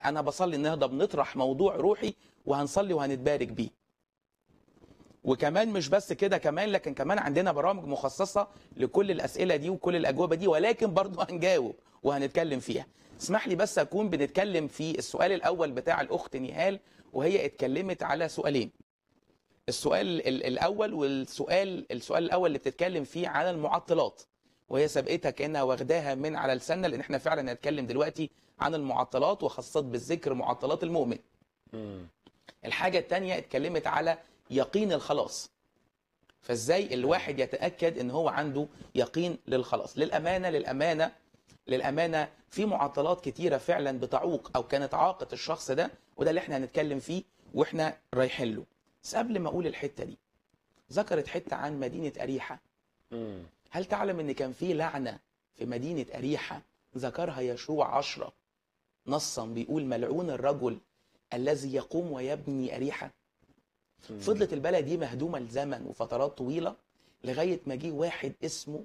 انا بصلي النهارده بنطرح موضوع روحي وهنصلي وهنتبارك بيه وكمان مش بس كده كمان لكن كمان عندنا برامج مخصصه لكل الاسئله دي وكل الاجوبه دي ولكن برضه هنجاوب وهنتكلم فيها اسمح لي بس اكون بنتكلم في السؤال الاول بتاع الاخت نهال وهي اتكلمت على سؤالين السؤال ال- الاول والسؤال السؤال الاول اللي بتتكلم فيه على المعطلات وهي سبقتها كانها واخداها من على لساننا لان احنا فعلا هنتكلم دلوقتي عن المعطلات وخاصه بالذكر معطلات المؤمن مم. الحاجه الثانيه اتكلمت على يقين الخلاص فازاي الواحد يتاكد ان هو عنده يقين للخلاص للامانه للامانه للامانه في معطلات كتيره فعلا بتعوق او كانت عاقت الشخص ده وده اللي احنا هنتكلم فيه واحنا رايحين له بس قبل ما اقول الحته دي ذكرت حته عن مدينه اريحه مم. هل تعلم ان كان في لعنه في مدينه اريحه ذكرها يشوع عشرة نصا بيقول ملعون الرجل الذي يقوم ويبني اريحه مم. فضلت البلد دي مهدومه لزمن وفترات طويله لغايه ما جه واحد اسمه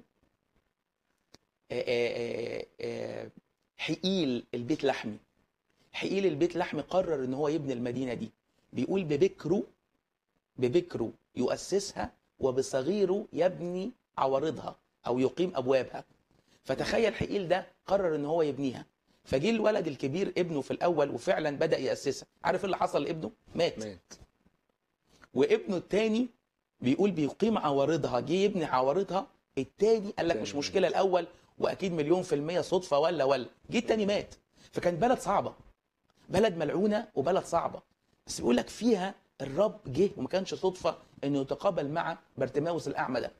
آه، آه، آه، حقيل البيت لحمي حقيل البيت لحمي قرر ان هو يبني المدينه دي بيقول ببكره ببكره يؤسسها وبصغيره يبني عوارضها او يقيم ابوابها فتخيل حقيل ده قرر ان هو يبنيها فجه الولد الكبير ابنه في الاول وفعلا بدا ياسسها عارف إيه اللي حصل لابنه مات مات وابنه التاني بيقول بيقيم عوارضها جه يبني عوارضها التاني قال لك التاني مش مات. مشكله الاول واكيد مليون في الميه صدفه ولا ولا جه التاني مات فكان بلد صعبه بلد ملعونه وبلد صعبه بس بيقول لك فيها الرب جه وما كانش صدفه انه يتقابل مع بارتماوس الاعمى ده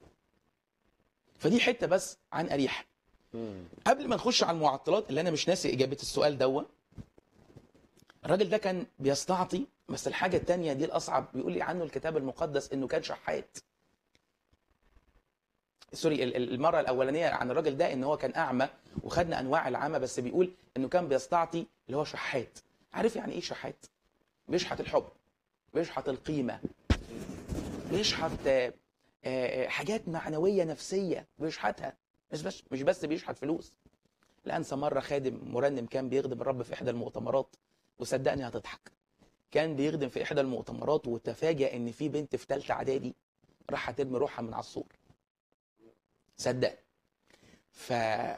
فدي حته بس عن اريحه مم. قبل ما نخش على المعطلات اللي انا مش ناسي اجابه السؤال دوا الراجل ده كان بيستعطي بس الحاجه التانية دي الاصعب بيقول لي عنه الكتاب المقدس انه كان شحات سوري ال- ال- المره الاولانيه عن الراجل ده ان هو كان اعمى وخدنا انواع العمى بس بيقول انه كان بيستعطي اللي هو شحات عارف يعني ايه شحات بيشحت الحب بيشحت القيمه بيشحت آه، آه، حاجات معنويه نفسيه بيشحتها مش بس مش بس بيشحت فلوس لا انسى مره خادم مرنم كان بيخدم الرب في احدى المؤتمرات وصدقني هتضحك كان بيخدم في احدى المؤتمرات وتفاجأ ان في بنت في ثالثه اعدادي راح ترمي روحها من على السور صدق ف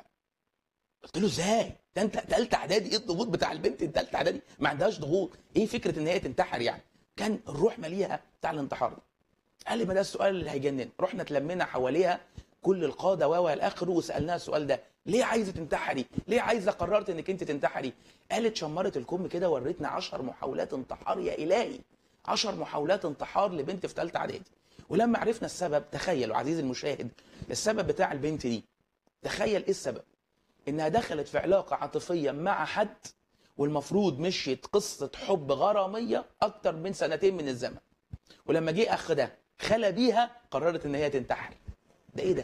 قلت له ازاي ده انت ثالثه اعدادي ايه الضغوط بتاع البنت الثالثه اعدادي ما عندهاش ضغوط ايه فكره ان هي تنتحر يعني كان الروح مليها بتاع الانتحار ده. قال لي ما ده السؤال اللي هيجنن رحنا اتلمينا حواليها كل القاده و الى اخره وسالناها السؤال ده ليه عايزه تنتحري ليه عايزه قررت انك انت تنتحري قالت شمرت الكم كده وريتنا 10 محاولات انتحار يا الهي 10 محاولات انتحار لبنت في ثالثه اعدادي ولما عرفنا السبب تخيلوا عزيزي المشاهد السبب بتاع البنت دي تخيل ايه السبب انها دخلت في علاقه عاطفيه مع حد والمفروض مشيت قصه حب غراميه اكتر من سنتين من الزمن ولما جه اخ ده خلى بيها قررت ان هي تنتحر ده ايه ده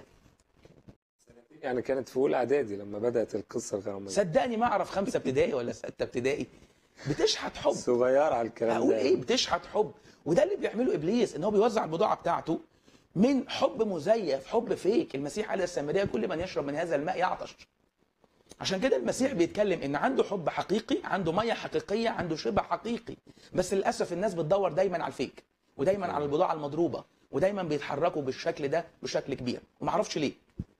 يعني كانت في اولى اعدادي لما بدات القصه الغراميه صدقني ما اعرف خمسه ابتدائي ولا سته ابتدائي بتشحت حب صغير على الكلام اقول ده ايه بتشحت حب وده اللي بيعمله ابليس ان هو بيوزع البضاعه بتاعته من حب مزيف حب فيك المسيح قال السامريه كل من يشرب من هذا الماء يعطش عشان كده المسيح بيتكلم ان عنده حب حقيقي عنده ميه حقيقيه عنده شبع حقيقي بس للاسف الناس بتدور دايما على الفيك ودايما على البضاعه المضروبه ودايما بيتحركوا بالشكل ده بشكل كبير ومعرفش ليه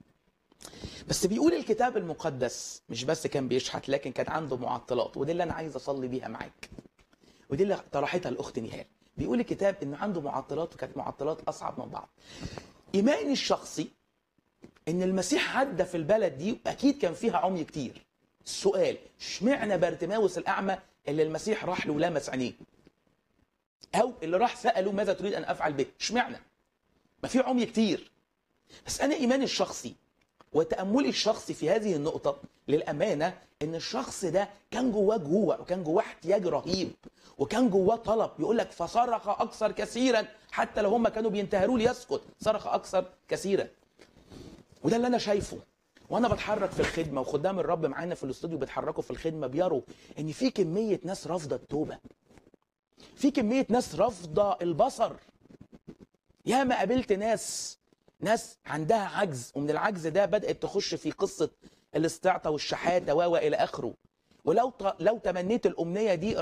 بس بيقول الكتاب المقدس مش بس كان بيشحت لكن كان عنده معطلات ودي اللي انا عايز اصلي بيها معاك ودي اللي طرحتها الاخت نهال بيقول الكتاب انه عنده معطلات وكانت معطلات اصعب من بعض ايماني الشخصي ان المسيح عدى في البلد دي واكيد كان فيها عمي كتير السؤال اشمعنى بارتماوس الاعمى اللي المسيح راح له ولمس عينيه او اللي راح ساله ماذا تريد ان افعل به اشمعنى ما في عمي كتير بس انا ايماني الشخصي وتاملي الشخصي في هذه النقطه للامانه ان الشخص ده كان جواه جوع وكان جواه احتياج رهيب وكان جواه طلب يقول لك فصرخ اكثر كثيرا حتى لو هم كانوا بينتهروا ليسكت صرخ اكثر كثيرا وده اللي انا شايفه وانا بتحرك في الخدمه وخدام الرب معانا في الاستوديو بيتحركوا في الخدمه بيروا ان في كميه ناس رافضه التوبه في كميه ناس رافضه البصر ياما قابلت ناس ناس عندها عجز ومن العجز ده بدات تخش في قصه الاستعطاء والشحاته و الى اخره ولو ط... لو تمنيت الامنيه دي